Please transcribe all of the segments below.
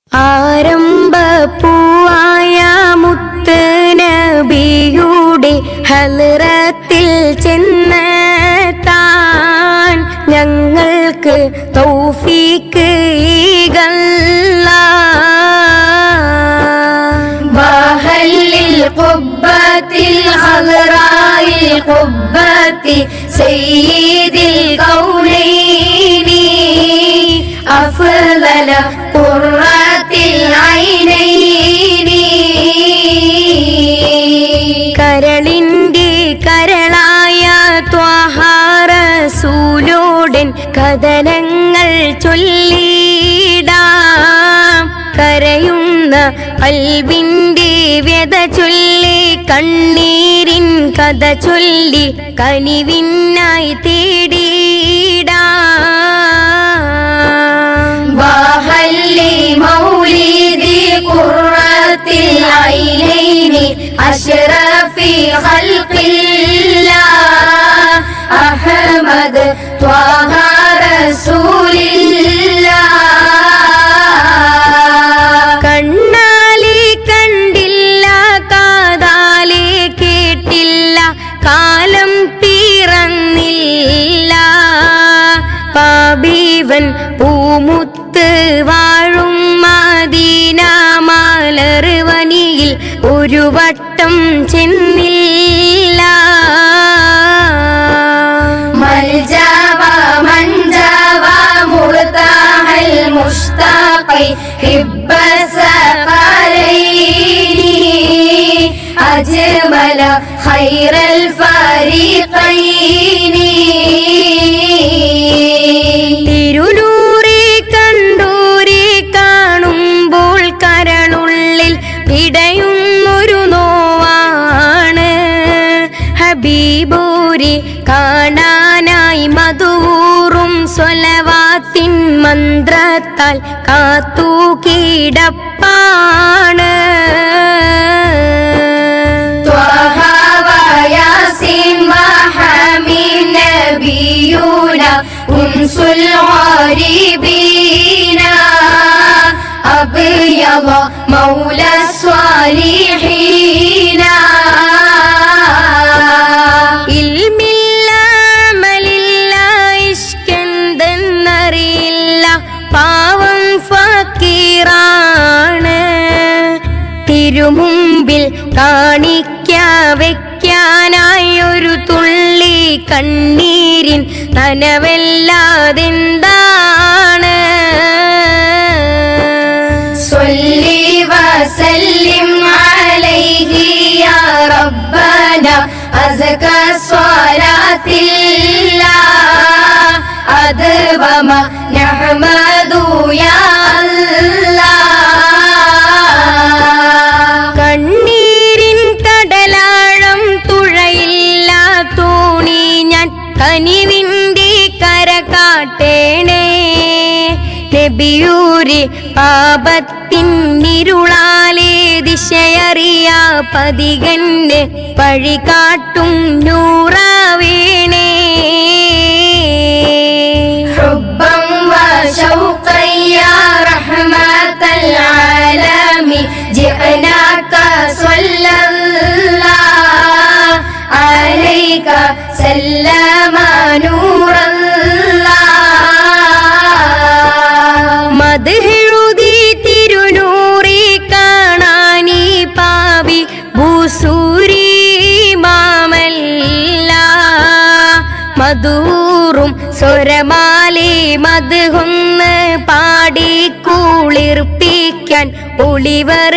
ആരംഭപ്പൂവായ മുത്ത് നബിയുടെ ഹലറത്തിൽ ചെന്ന് താൻ ഞങ്ങൾക്ക് തൗഫീക്ക് ഈഗല്ല وهل القبة الخضراء القبة سيد الكونين أفضل قرة العينين കരളിന്റെ കരളായ ത്വഹാറസൂലോടൻ കഥനങ്ങൾ ചൊല്ലിടാം കരയുന്ന അൽബിന്റെ വ്യത ചൊല്ലി കണ്ണീരിൻ കഥ ചൊല്ലി കനിവിനായി തേടിയിടാം وهل مولد قرة العينين أشرف خلق الله أحمد طه رسول الله കണ്ണാലെ കണ്ടില്ല കാതാലെ കേട്ടില്ല കാലം പിറന്നില്ല പാബീവൻ പൂമുത്ത് വാഴും മദീന മലർവനിയിൽ ഒരു വട്ടം ചെന്നില്ല ملجأ منجوى مرتاح المشتاق حب الثقلين أجمل خير الفريقين തിരുനൂറെ കണ്ടൂരെ കാണുമ്പോൾ കരളുള്ളിൽ പിടയുന്നൊരു നോവാണ് ഹബീബൂരി കാണാനായി മധൂറും സ്വലവാത്തിൻ മന്ത്രത്താൽ കാത്തു കിടപ്പാണ് طه وياسين وحميم نبينا أنس الغريبين أبيض مولى الصالحين ഇൽമില്ല അമലില്ല ഇഷ്കെന്തെന്നറിയില്ല പാവം ഫക്കീറാണ് തിരുമുമ്പിൽ കാണിക്ക വെക്കാനായി ഒരു തുള്ളി കണ്ണീരിൻ നനവല്ലാതെന്താണ് صلي وسلم عليه يا ربنا أزكى الصلاة الله أدوم نحمد يا الله കണ്ണീരിൻ കടലാഴം തുഴയില്ല തോണി ഞാൻ കനിവിൻ്റെ കര കാട്ടേണേ നബിയൂരി പാപത്തിൻ ഇരുളാലേ ദിശയറിയാ പതികന്റെ വഴി കാട്ടും നൂറാവേണേ حبا وشوقا يا رحمة العالم جئناك صلى الله عليك سلم نور الله മതെഴുതി തിരുനൂറി കാണാനീ പാവി ഭൂസൂരി മാമല്ല മധൂറും സ്വരമാലി മധുഹൊന്ന് പാടി കുളിർപ്പിക്കാൻ ഒളിവർ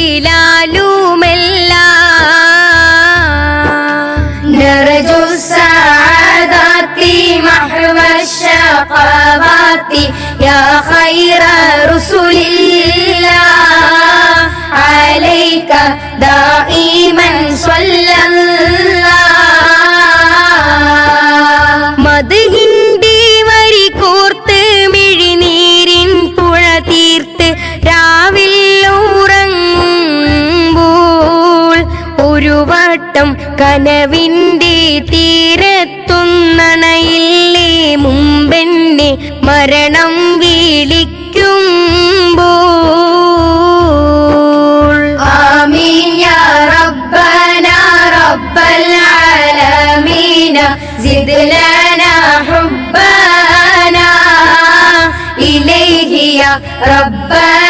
ബീലാലുമല്ല نرجو السعادات محو الشقوات يا خير رسل الله عليك دائما صلى الله മധുഹിന്റെ വരി കോർത്ത് മിഴിനീരിൻ പുഴ തീർത്ത് രാവിൽ ഉറങ്ങുമ്പോൾ ഒരു വട്ടം കനവിന്റെ തീരത്തൊന്നണയില്ലേ മുമ്പെന്നെ മരണം വിളിക്കുമ്പോൾ لنا حبنا إليه يا ربنا